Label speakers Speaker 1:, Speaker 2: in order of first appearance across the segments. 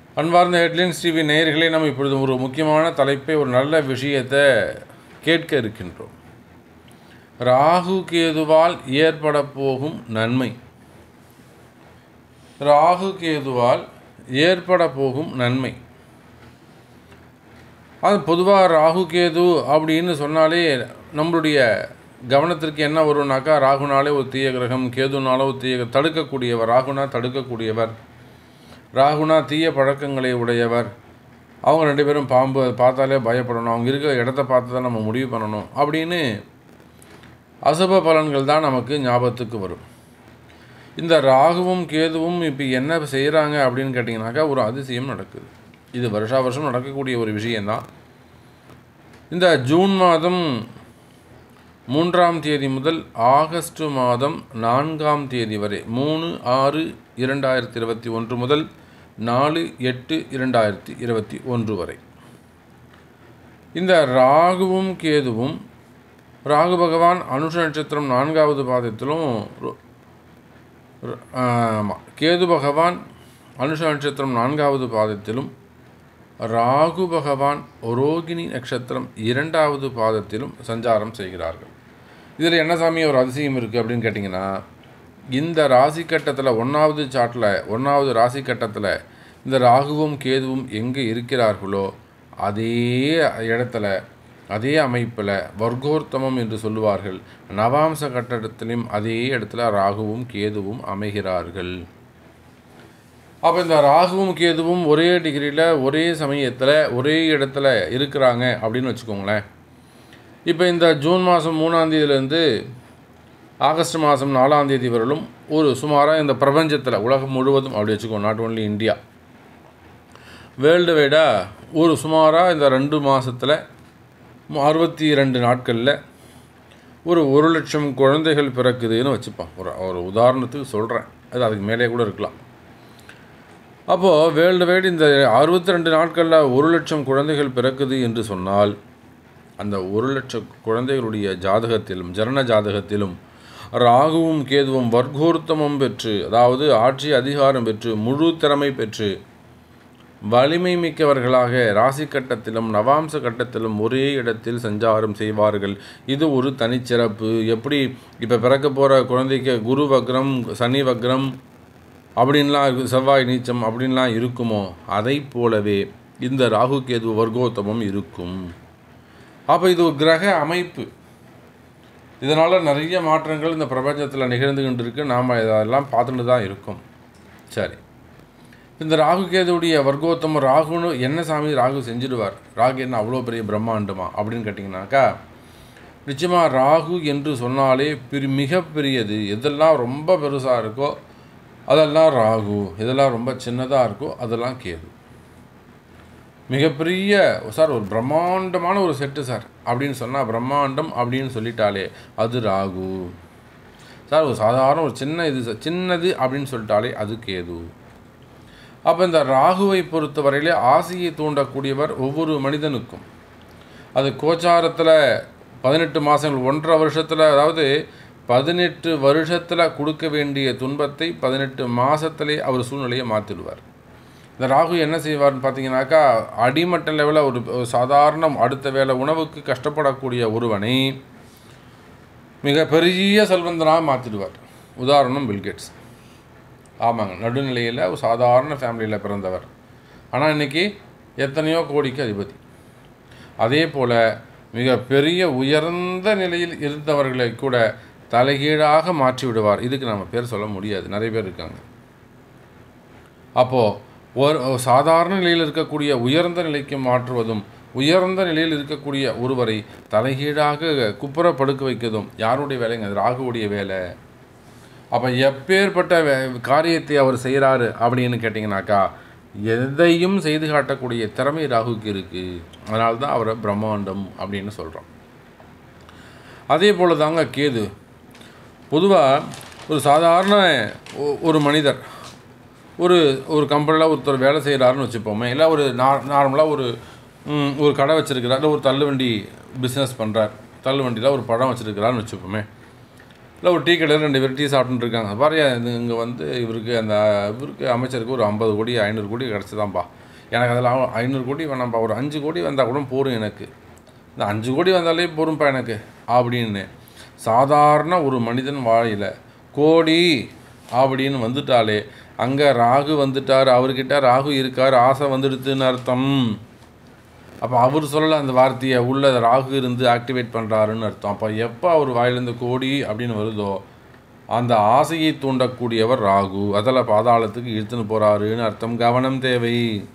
Speaker 1: அன்பார்ந்த headlines TV நேயர்களே நம்ம இப்பொழுது ஒரு முக்கியமான தலைப்பை ஒரு நல்ல விஷயத்தை கேட்க இருக்கின்றோம் ராகு கேதுவால் ஏற்பட போகும் நன்மை ராகு கேதுவால் ஏற்பட போகும் நன்மை அது பொதுவாக ராகு கேது அப்படின்னு சொன்னாலே நம்மளுடைய கவனத்திற்கு என்ன வரும்னாக்கா ராகுனாலே ஒரு தீய கிரகம் கேதுனாலே ஒரு தீய தடுக்கக்கூடியவர் ராகுனா தடுக்கக்கூடியவர் ராகுனா தீய பழக்கங்களை உடையவர் அவங்க ரெண்டு பேரும் பாம்பு அதை பார்த்தாலே பயப்படணும் அவங்க இருக்கிற இடத்த பார்த்து தான் நம்ம முடிவு பண்ணணும் அப்படின்னு அசுப பலன்கள் தான் நமக்கு ஞாபகத்துக்கு வரும் இந்த ராகுவும் கேதுவும் இப்போ என்ன செய்கிறாங்க அப்படின்னு கேட்டிங்கனாக்கா ஒரு அதிசயம் நடக்குது இது வருஷா வருஷம் நடக்கக்கூடிய ஒரு விஷயந்தான் இந்த ஜூன் மாதம் மூன்றாம் தேதி முதல் ஆகஸ்ட் மாதம் நான்காம் தேதி வரை மூணு ஆறு இரண்டாயிரத்தி இருபத்தி ஒன்று முதல் நாலு எட்டு இரண்டாயிரத்தி இருபத்தி ஒன்று வரை இந்த ராகுவும் கேதுவும் ராகு பகவான் அனுஷ நட்சத்திரம் நான்காவது பாதத்திலும் ஆமாம் கேது பகவான் அனுஷ நட்சத்திரம் நான்காவது பாதத்திலும் ராகு பகவான் ரோகிணி நட்சத்திரம் இரண்டாவது பாதத்திலும் சஞ்சாரம் செய்கிறார்கள் இதில் என்ன சாமி ஒரு அதிசயம் இருக்குது அப்படின்னு கேட்டிங்கன்னா இந்த ராசி கட்டத்தில் ஒன்றாவது சாட்டில் ஒன்றாவது ராசி கட்டத்தில் இந்த ராகுவும் கேதுவும் எங்கே இருக்கிறார்களோ அதே இடத்துல அதே அமைப்பில் வர்க்கோர்த்தமம் என்று சொல்லுவார்கள் நவாம்ச கட்டடத்திலும் அதே இடத்துல ராகுவும் கேதுவும் அமைகிறார்கள் அப்போ இந்த ராகுவும் கேதுவும் ஒரே டிகிரியில் ஒரே சமயத்தில் ஒரே இடத்துல இருக்கிறாங்க அப்படின்னு வச்சுக்கோங்களேன் இப்போ இந்த ஜூன் மாதம் மூணாந்தேதியிலேருந்து ஆகஸ்ட் மாதம் நாலாந்தேதி வரலும் ஒரு சுமாராக இந்த பிரபஞ்சத்தில் உலகம் முழுவதும் அப்படி வச்சுக்கோ நாட் ஓன்லி இந்தியா வேர்ல்டு வைடாக ஒரு சுமாராக இந்த ரெண்டு மாதத்தில் அறுபத்தி ரெண்டு நாட்களில் ஒரு ஒரு லட்சம் குழந்தைகள் பிறக்குதுன்னு வச்சுப்பான் ஒரு ஒரு உதாரணத்துக்கு சொல்கிறேன் அது அதுக்கு மேலே கூட இருக்கலாம் அப்போது வேர்ல்டு வைடு இந்த அறுபத்தி ரெண்டு நாட்களில் ஒரு லட்சம் குழந்தைகள் பிறக்குது என்று சொன்னால் அந்த ஒரு லட்சம் குழந்தைகளுடைய ஜாதகத்திலும் ஜனன ஜாதகத்திலும் ராகுவும் கேதுவும் வர்க்கோர்த்தமம் பெற்று அதாவது ஆட்சி அதிகாரம் பெற்று முழு திறமை பெற்று வலிமை மிக்கவர்களாக ராசி கட்டத்திலும் நவாம்ச கட்டத்திலும் ஒரே இடத்தில் சஞ்சாரம் செய்வார்கள் இது ஒரு தனிச்சிறப்பு எப்படி இப்போ பிறக்க போகிற குழந்தைக்கு குரு வக்ரம் சனி வக்ரம் அப்படின்லாம் இருக்கு செவ்வாய் நீச்சம் அப்படின்லாம் இருக்குமோ அதை போலவே இந்த ராகு கேது வர்க்கோத்தமம் இருக்கும் அப்போ இது ஒரு கிரக அமைப்பு இதனால் நிறைய மாற்றங்கள் இந்த பிரபஞ்சத்தில் நிகழ்ந்துகிட்டு இருக்கு நாம் இதெல்லாம் பார்த்துட்டு தான் இருக்கோம் சரி இந்த ராகு கேதுவுடைய வர்க்கோத்தமம் ராகுன்னு என்ன சாமி ராகு செஞ்சிடுவார் ராகு என்ன அவ்வளோ பெரிய பிரம்மாண்டமா அப்படின்னு கேட்டிங்கனாக்கா நிச்சயமாக ராகு என்று சொன்னாலே பெரு மிகப்பெரியது எதெல்லாம் ரொம்ப பெருசாக இருக்கோ அதெல்லாம் ராகு இதெல்லாம் ரொம்ப சின்னதாக இருக்கோ அதெல்லாம் கேது மிகப்பெரிய சார் ஒரு பிரம்மாண்டமான ஒரு செட்டு சார் அப்படின்னு சொன்னால் பிரம்மாண்டம் அப்படின்னு சொல்லிட்டாலே அது ராகு சார் ஒரு சாதாரண ஒரு சின்ன இது சார் சின்னது அப்படின்னு சொல்லிட்டாலே அது கேது அப்போ இந்த ராகுவை பொறுத்தவரையிலே ஆசையை தூண்டக்கூடியவர் ஒவ்வொரு மனிதனுக்கும் அது கோச்சாரத்தில் பதினெட்டு மாதங்கள் ஒன்றரை வருஷத்தில் அதாவது பதினெட்டு வருஷத்தில் கொடுக்க வேண்டிய துன்பத்தை பதினெட்டு மாதத்திலே அவர் சூழ்நிலையை மாற்றிடுவார் இந்த ராகு என்ன செய்வார்னு பார்த்தீங்கன்னாக்கா அடிமட்ட லெவலில் ஒரு சாதாரண அடுத்த வேலை உணவுக்கு கஷ்டப்படக்கூடிய ஒருவனை மிக பெரிய செல்வந்தனாக மாற்றிடுவார் உதாரணம் பில்கேட்ஸ் ஆமாங்க நடுநிலையில் ஒரு சாதாரண ஃபேமிலியில் பிறந்தவர் ஆனால் இன்றைக்கி எத்தனையோ கோடிக்கு அதிபதி அதே போல் மிக பெரிய உயர்ந்த நிலையில் இருந்தவர்களை கூட தலைகீழாக மாற்றி விடுவார் இதுக்கு நம்ம பேர் சொல்ல முடியாது நிறைய பேர் இருக்காங்க அப்போது ஒரு சாதாரண நிலையில் இருக்கக்கூடிய உயர்ந்த நிலைக்கு மாற்றுவதும் உயர்ந்த நிலையில் இருக்கக்கூடிய ஒருவரை தலைகீழாக குப்புற படுக்க வைக்கிறதும் யாருடைய வேலைங்க அது ராகுவுடைய வேலை அப்போ எப்பேற்பட்ட காரியத்தை அவர் செய்கிறாரு அப்படின்னு கேட்டிங்கனாக்கா எதையும் செய்து காட்டக்கூடிய திறமை ராகுக்கு இருக்குது அதனால தான் அவரை பிரம்மாண்டம் அப்படின்னு சொல்கிறோம் அதே போல் தாங்க கேது பொதுவாக ஒரு சாதாரண ஒரு மனிதர் ஒரு ஒரு கம்பெனியில் ஒருத்தர் வேலை செய்கிறாருன்னு வச்சுப்போமே இல்லை ஒரு நார்மலாக ஒரு ஒரு கடை வச்சுருக்கிறார் இல்லை ஒரு தள்ளுவண்டி பிஸ்னஸ் பண்ணுறார் தள்ளுவண்டியில் ஒரு பழம் வச்சுருக்கிறாருன்னு வச்சுப்போமே இல்லை ஒரு டீ கடையில் ரெண்டு பேர் டீ சாப்பிட்டுட்டு இருக்காங்க பாரு இது இங்கே வந்து இவருக்கு அந்த இவருக்கு அமைச்சருக்கு ஒரு ஐம்பது கோடி ஐநூறு கோடி கிடச்சிதான்ப்பா எனக்கு அதில் ஐநூறு கோடி வேணாம்ப்பா ஒரு அஞ்சு கோடி வந்தால் கூட போரும் எனக்கு இந்த அஞ்சு கோடி வந்தாலே போரும்ப்பா எனக்கு அப்படின்னு சாதாரண ஒரு மனிதன் வாழையில் கோடி அப்படின்னு வந்துட்டாலே அங்கே ராகு வந்துட்டார் அவர்கிட்ட ராகு இருக்கார் ஆசை வந்துடுதுன்னு அர்த்தம் அப்போ அவர் சொல்லலை அந்த வார்த்தையை உள்ள ராகு இருந்து ஆக்டிவேட் பண்ணுறாருன்னு அர்த்தம் அப்போ எப்போ அவர் வாயிலேருந்து கோடி அப்படின்னு வருதோ அந்த ஆசையை தூண்டக்கூடியவர் ராகு அதில் பாதாளத்துக்கு இழுத்துன்னு போகிறாருன்னு அர்த்தம் கவனம் தேவை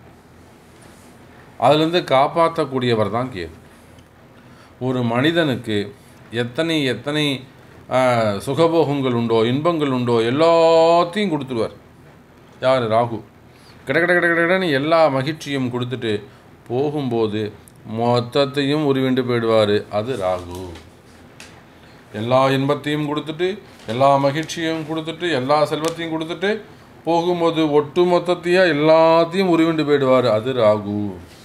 Speaker 1: அதுலேருந்து காப்பாற்றக்கூடியவர் தான் கேது ஒரு மனிதனுக்கு எத்தனை எத்தனை ஆஹ், சுகபோகங்கள் உண்டோ இன்பங்கள் உண்டோ எல்லாத்தையும் கொடுத்துருவார் யார் ராகு கிட கிட கிட கிடன்னு எல்லா மகிழ்ச்சியும் கொடுத்துட்டு போகும்போது மொத்தத்தையும் உருவிண்டு போயிடுவார் அது ராகு எல்லா இன்பத்தையும் கொடுத்துட்டு எல்லா மகிழ்ச்சியும் கொடுத்துட்டு எல்லா செல்வத்தையும் கொடுத்துட்டு போகும்போது ஒட்டு மொத்தத்தையாக எல்லாத்தையும் உருவிண்டு போயிடுவார் அது ராகு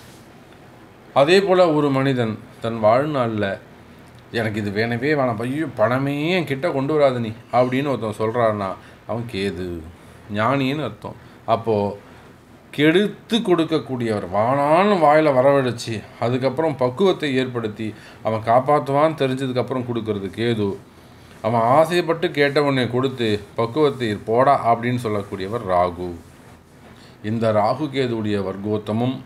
Speaker 1: அதே போல் ஒரு மனிதன் தன் வாழ்நாளில் எனக்கு இது வேணவே வேணாம் ஐயோ பணமே என் கிட்ட கொண்டு வராது நீ அப்படின்னு ஒருத்தன் சொல்கிறான்னா அவன் கேது ஞானின்னு அர்த்தம் அப்போது கெடுத்து கொடுக்கக்கூடியவர் வானான்னு வாயில் வரவழைச்சி அதுக்கப்புறம் பக்குவத்தை ஏற்படுத்தி அவன் காப்பாற்றுவான்னு தெரிஞ்சதுக்கப்புறம் கொடுக்கறது கேது அவன் ஆசைப்பட்டு கேட்டவனை கொடுத்து பக்குவத்தை போடா அப்படின்னு சொல்லக்கூடியவர் ராகு இந்த ராகு கேதுடைய வர்க்கோத்தமும்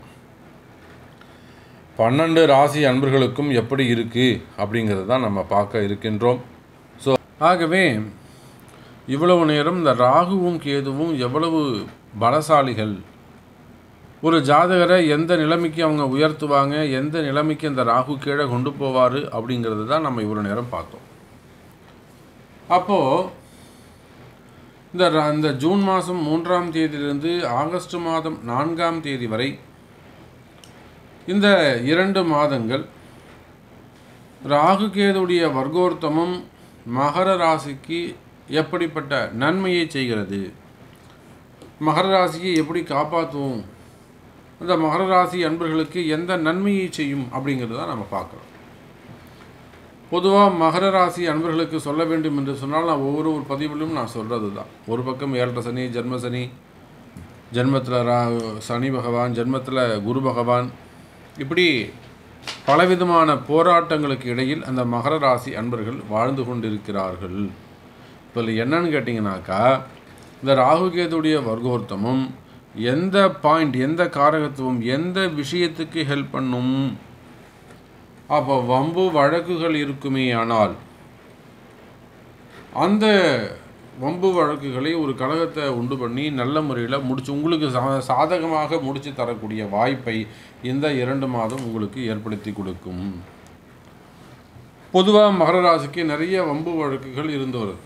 Speaker 1: பன்னெண்டு ராசி அன்பர்களுக்கும் எப்படி இருக்குது அப்படிங்கிறது தான் நம்ம பார்க்க இருக்கின்றோம் ஸோ ஆகவே இவ்வளவு நேரம் இந்த ராகுவும் கேதுவும் எவ்வளவு பலசாலிகள் ஒரு ஜாதகரை எந்த நிலைமைக்கு அவங்க உயர்த்துவாங்க எந்த நிலைமைக்கு இந்த ராகு கீழே கொண்டு போவார் அப்படிங்கிறது தான் நம்ம இவ்வளோ நேரம் பார்த்தோம் அப்போது இந்த ர- இந்த ஜூன் மாதம் மூன்றாம் தேதியிலிருந்து ஆகஸ்ட் மாதம் நான்காம் தேதி வரை இந்த இரண்டு மாதங்கள் ராகு கேதுடைய வர்க்கோர்த்தமும் மகர ராசிக்கு எப்படிப்பட்ட நன்மையை செய்கிறது மகர ராசியை எப்படி காப்பாற்றுவோம் அந்த மகர ராசி அன்பர்களுக்கு எந்த நன்மையை செய்யும் அப்படிங்கிறத தான் நம்ம பார்க்குறோம் பொதுவாக மகர ராசி அன்பர்களுக்கு சொல்ல வேண்டும் என்று சொன்னால் நான் ஒவ்வொரு ஒரு பதிவிலும் நான் சொல்கிறது தான் ஒரு பக்கம் ஏழரை சனி ஜென்ம சனி ஜென்மத்தில் ரா சனி பகவான் ஜென்மத்தில் குரு பகவான் இப்படி பலவிதமான போராட்டங்களுக்கு இடையில் அந்த மகர ராசி அன்பர்கள் வாழ்ந்து கொண்டிருக்கிறார்கள் இப்போ இதுல என்னன்னு கேட்டிங்கனாக்கா இந்த ராகுகேதுடைய வர்க்கோர்த்தமும் எந்த பாயிண்ட் எந்த காரகத்துவம் எந்த விஷயத்துக்கு ஹெல்ப் பண்ணும் அப்போ வம்பு வழக்குகள் இருக்குமே ஆனால் அந்த வம்பு வழக்குகளை ஒரு கழகத்தை உண்டு பண்ணி நல்ல முறையில் முடிச்சு உங்களுக்கு சா- சாதகமாக முடிச்சு தரக்கூடிய வாய்ப்பை இந்த இரண்டு மாதம் உங்களுக்கு ஏற்படுத்தி கொடுக்கும் பொதுவாக மகர ராசிக்கு நிறைய வம்பு வழக்குகள் இருந்து வருது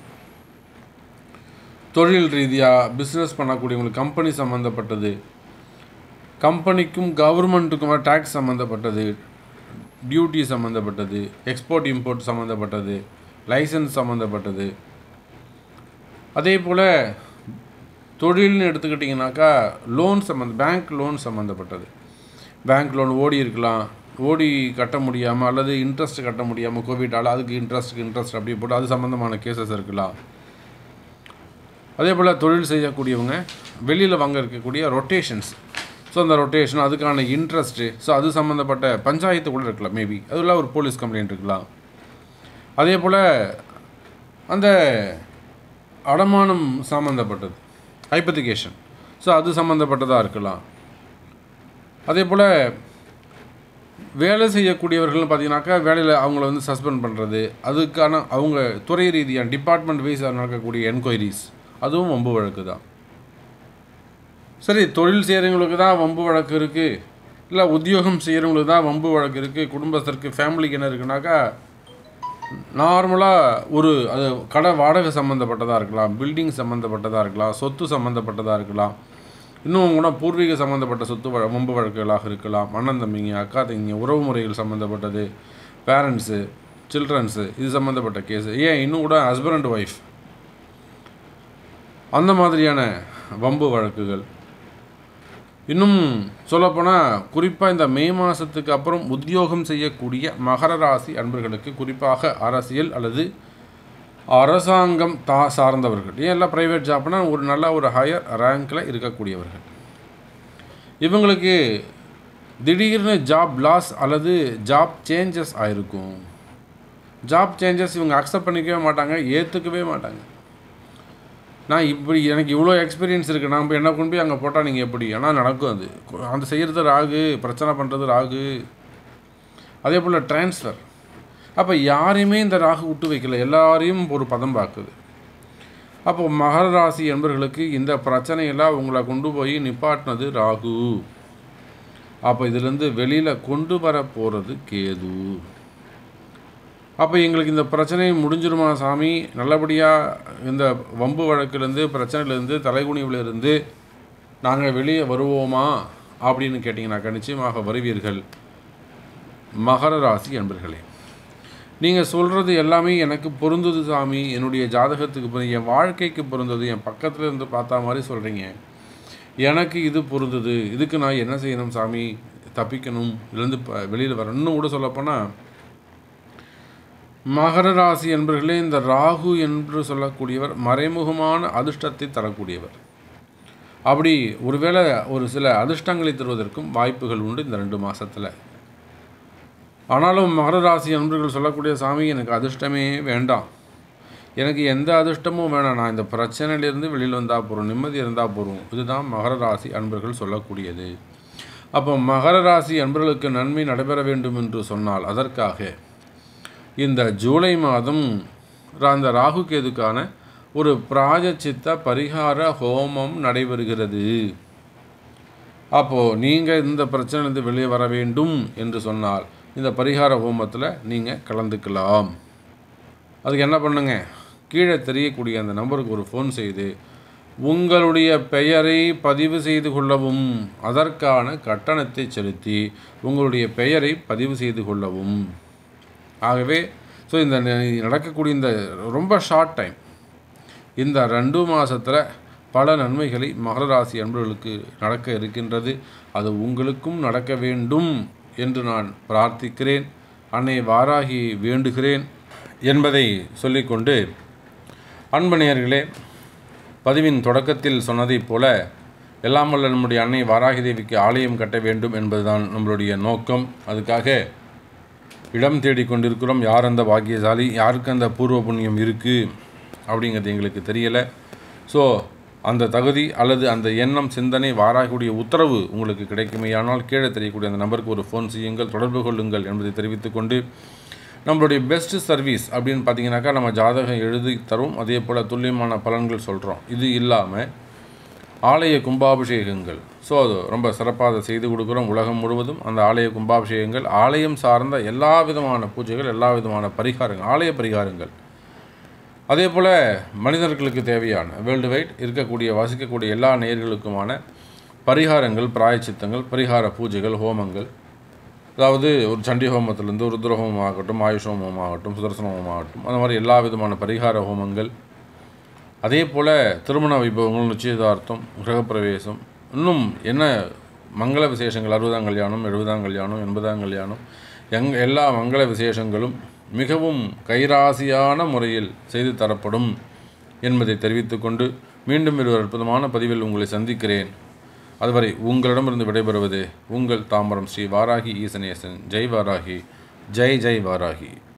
Speaker 1: தொழில் ரீதியாக பிஸ்னஸ் பண்ணக்கூடியவங்களுக்கு கம்பெனி சம்மந்தப்பட்டது கம்பெனிக்கும் கவர்மெண்ட்டுக்கும் டேக்ஸ் சம்மந்தப்பட்டது டியூட்டி சம்மந்தப்பட்டது எக்ஸ்போர்ட் இம்போர்ட் சம்மந்தப்பட்டது லைசன்ஸ் சம்மந்தப்பட்டது அதே போல் தொழில்னு எடுத்துக்கிட்டிங்கனாக்கா லோன் சம்மந்த பேங்க் லோன் சம்மந்தப்பட்டது பேங்க் லோன் ஓடி இருக்கலாம் ஓடி கட்ட முடியாமல் அல்லது இன்ட்ரெஸ்ட் கட்ட முடியாமல் கோவிட்டால் அதுக்கு இன்ட்ரெஸ்ட்டுக்கு இன்ட்ரெஸ்ட் அப்படி போட்டு அது சம்மந்தமான கேசஸ் இருக்கலாம் அதே போல் தொழில் செய்யக்கூடியவங்க வெளியில் வாங்க இருக்கக்கூடிய ரொட்டேஷன்ஸ் ஸோ அந்த ரொட்டேஷன் அதுக்கான இன்ட்ரெஸ்ட்டு ஸோ அது சம்மந்தப்பட்ட பஞ்சாயத்து கூட இருக்கலாம் மேபி அதில் ஒரு போலீஸ் கம்ப்ளைண்ட் இருக்கலாம் அதே போல் அந்த அடமானம் சம்மந்தப்பட்டது ஹைப்பத்திகேஷன் ஸோ அது சம்மந்தப்பட்டதாக இருக்கலாம் அதே போல் வேலை செய்யக்கூடியவர்கள்னு பார்த்தீங்கன்னாக்கா வேலையில் அவங்கள வந்து சஸ்பெண்ட் பண்ணுறது அதுக்கான அவங்க துறை ரீதியான டிபார்ட்மெண்ட் வைஸ் நடக்கக்கூடிய என்கொயரிஸ் அதுவும் வம்பு வழக்கு தான் சரி தொழில் செய்கிறவங்களுக்கு தான் வம்பு வழக்கு இருக்குது இல்லை உத்தியோகம் செய்கிறவங்களுக்கு தான் வம்பு வழக்கு இருக்குது குடும்பத்திற்கு ஃபேமிலிக்கு என்ன இருக்குனாக்கா நார்மலாக ஒரு அது கடை வாடகை சம்மந்தப்பட்டதாக இருக்கலாம் பில்டிங் சம்மந்தப்பட்டதாக இருக்கலாம் சொத்து சம்மந்தப்பட்டதாக இருக்கலாம் இன்னும் கூட பூர்வீக சம்மந்தப்பட்ட சொத்து வழ வம்பு வழக்குகளாக இருக்கலாம் அண்ணன் தம்பிங்க அக்கா தம்பிங்க உறவு முறைகள் சம்மந்தப்பட்டது பேரண்ட்ஸு சில்ட்ரன்ஸு இது சம்மந்தப்பட்ட கேஸு ஏன் இன்னும் கூட ஹஸ்பண்ட் அண்ட் ஒய்ஃப் அந்த மாதிரியான வம்பு வழக்குகள் இன்னும் சொல்லப்போனால் குறிப்பாக இந்த மே மாதத்துக்கு அப்புறம் உத்தியோகம் செய்யக்கூடிய மகர ராசி அன்பர்களுக்கு குறிப்பாக அரசியல் அல்லது அரசாங்கம் தா சார்ந்தவர்கள் ஏன் எல்லாம் ப்ரைவேட் ஜாப்னா ஒரு நல்ல ஒரு ஹையர் ரேங்க்கில் இருக்கக்கூடியவர்கள் இவங்களுக்கு திடீர்னு ஜாப் லாஸ் அல்லது ஜாப் சேஞ்சஸ் ஆயிருக்கும் ஜாப் சேஞ்சஸ் இவங்க அக்செப்ட் பண்ணிக்கவே மாட்டாங்க ஏற்றுக்கவே மாட்டாங்க நான் இப்படி எனக்கு இவ்வளோ எக்ஸ்பீரியன்ஸ் இருக்குது நான் இப்போ என்ன கொண்டு போய் அங்கே போட்டால் நீங்கள் எப்படி ஆனால் நடக்கும் அது அந்த செய்கிறது ராகு பிரச்சனை பண்ணுறது ராகு அதே போல் ட்ரான்ஸ்ஃபர் அப்போ யாரையுமே இந்த ராகு விட்டு வைக்கல எல்லாரையும் ஒரு பதம் பார்க்குது அப்போ மகர ராசி என்பவர்களுக்கு இந்த பிரச்சனையெல்லாம் உங்களை கொண்டு போய் நிப்பாட்டினது ராகு அப்போ இதுலேருந்து வெளியில் கொண்டு வர போகிறது கேது அப்போ எங்களுக்கு இந்த பிரச்சனை முடிஞ்சிருமா சாமி நல்லபடியாக இந்த வம்பு வழக்கிலேருந்து பிரச்சனையிலேருந்து தலைகுனிவிலிருந்து நாங்கள் வெளியே வருவோமா அப்படின்னு கேட்டிங்கனாக்கா நிச்சயமாக வருவீர்கள் மகர ராசி என்பர்களே நீங்கள் சொல்கிறது எல்லாமே எனக்கு பொருந்தது சாமி என்னுடைய ஜாதகத்துக்கு பொருந்தது என் வாழ்க்கைக்கு பொருந்தது என் பக்கத்தில் இருந்து பார்த்தா மாதிரி சொல்கிறீங்க எனக்கு இது பொருந்தது இதுக்கு நான் என்ன செய்யணும் சாமி தப்பிக்கணும் இதுலேருந்து வெளியில் வரணும் இன்னும் கூட சொல்லப்போனால் மகர ராசி என்பர்களே இந்த ராகு என்று சொல்லக்கூடியவர் மறைமுகமான அதிர்ஷ்டத்தை தரக்கூடியவர் அப்படி ஒருவேளை ஒரு சில அதிர்ஷ்டங்களை தருவதற்கும் வாய்ப்புகள் உண்டு இந்த ரெண்டு மாதத்தில் ஆனாலும் மகர ராசி அன்பர்கள் சொல்லக்கூடிய சாமி எனக்கு அதிர்ஷ்டமே வேண்டாம் எனக்கு எந்த அதிர்ஷ்டமும் வேணாம் நான் இந்த பிரச்சனையிலேருந்து வெளியில் வந்தால் போகிறோம் நிம்மதி இருந்தால் போகிறோம் இதுதான் மகர ராசி அன்பர்கள் சொல்லக்கூடியது அப்போ மகர ராசி அன்பர்களுக்கு நன்மை நடைபெற வேண்டும் என்று சொன்னால் அதற்காக இந்த ஜூலை மாதம் அந்த ராகு கேதுக்கான ஒரு பிராயச்சித்த பரிகார ஹோமம் நடைபெறுகிறது அப்போது நீங்கள் இந்த பிரச்சனையிலிருந்து வெளியே வர வேண்டும் என்று சொன்னால் இந்த பரிகார ஹோமத்தில் நீங்கள் கலந்துக்கலாம் அதுக்கு என்ன பண்ணுங்க கீழே தெரியக்கூடிய அந்த நம்பருக்கு ஒரு ஃபோன் செய்து உங்களுடைய பெயரை பதிவு செய்து கொள்ளவும் அதற்கான கட்டணத்தை செலுத்தி உங்களுடைய பெயரை பதிவு செய்து கொள்ளவும் ஆகவே ஸோ இந்த ந- நடக்கக்கூடிய இந்த ரொம்ப ஷார்ட் டைம் இந்த ரெண்டு மாதத்தில் பல நன்மைகளை மகர ராசி அன்பர்களுக்கு நடக்க இருக்கின்றது அது உங்களுக்கும் நடக்க வேண்டும் என்று நான் பிரார்த்திக்கிறேன் அன்னை வாராகி வேண்டுகிறேன் என்பதை சொல்லிக்கொண்டு அன்பு நேயர்களே பதிவின் தொடக்கத்தில் சொன்னதைப் போல எல்லாம் வல்ல நம்முடைய அன்னை வாராகி தேவிக்கு ஆலயம் கட்ட வேண்டும் என்பதுதான் நம்மளுடைய நோக்கம் அதுக்காக இடம் தேடிக் கொண்டிருக்கிறோம் யார் அந்த பாக்கியசாலி யாருக்கு அந்த பூர்வ புண்ணியம் இருக்குது அப்படிங்கிறது எங்களுக்கு தெரியலை ஸோ அந்த தகுதி அல்லது அந்த எண்ணம் சிந்தனை வாராகக்கூடிய உத்தரவு உங்களுக்கு கிடைக்குமேயானால் கீழே தெரியக்கூடிய அந்த நம்பருக்கு ஒரு ஃபோன் செய்யுங்கள் தொடர்பு கொள்ளுங்கள் என்பதை தெரிவித்துக்கொண்டு நம்மளுடைய பெஸ்ட் சர்வீஸ் அப்படின்னு பார்த்தீங்கன்னாக்கா நம்ம ஜாதகம் எழுதி தரும் அதே போல் துல்லியமான பலன்கள் சொல்கிறோம் இது இல்லாமல் ஆலய கும்பாபிஷேகங்கள் ஸோ அது ரொம்ப சிறப்பாக அதை செய்து கொடுக்குறோம் உலகம் முழுவதும் அந்த ஆலய கும்பாபிஷேகங்கள் ஆலயம் சார்ந்த எல்லா விதமான பூஜைகள் எல்லா விதமான பரிகாரங்கள் ஆலய பரிகாரங்கள் அதே போல் மனிதர்களுக்கு தேவையான வேர்ல்டு வைட் இருக்கக்கூடிய வசிக்கக்கூடிய எல்லா நேயர்களுக்குமான பரிகாரங்கள் பிராயச்சித்தங்கள் பரிகார பூஜைகள் ஹோமங்கள் அதாவது ஒரு சண்டி ஹோமத்திலேருந்து ருத்ர ஹோமம் ஆகட்டும் ஆயுஷ் ஹோமம் ஆகட்டும் சுதர்சன ஹோமம் ஆகட்டும் அந்த மாதிரி எல்லா விதமான பரிகார ஹோமங்கள் அதே போல் திருமண வைபவங்கள் நிச்சயதார்த்தம் கிரகப்பிரவேசம் இன்னும் என்ன மங்கள விசேஷங்கள் அறுபதாம் கல்யாணம் எழுபதாம் கல்யாணம் எண்பதாம் கல்யாணம் எங் எல்லா மங்கள விசேஷங்களும் மிகவும் கைராசியான முறையில் செய்து தரப்படும் என்பதை தெரிவித்துக்கொண்டு மீண்டும் ஒரு அற்புதமான பதிவில் உங்களை சந்திக்கிறேன் அதுவரை உங்களிடமிருந்து விடைபெறுவது உங்கள் தாம்பரம் ஸ்ரீ வாராகி ஈசனேசன் ஜெய் வாராகி ஜெய் ஜெய் வாராகி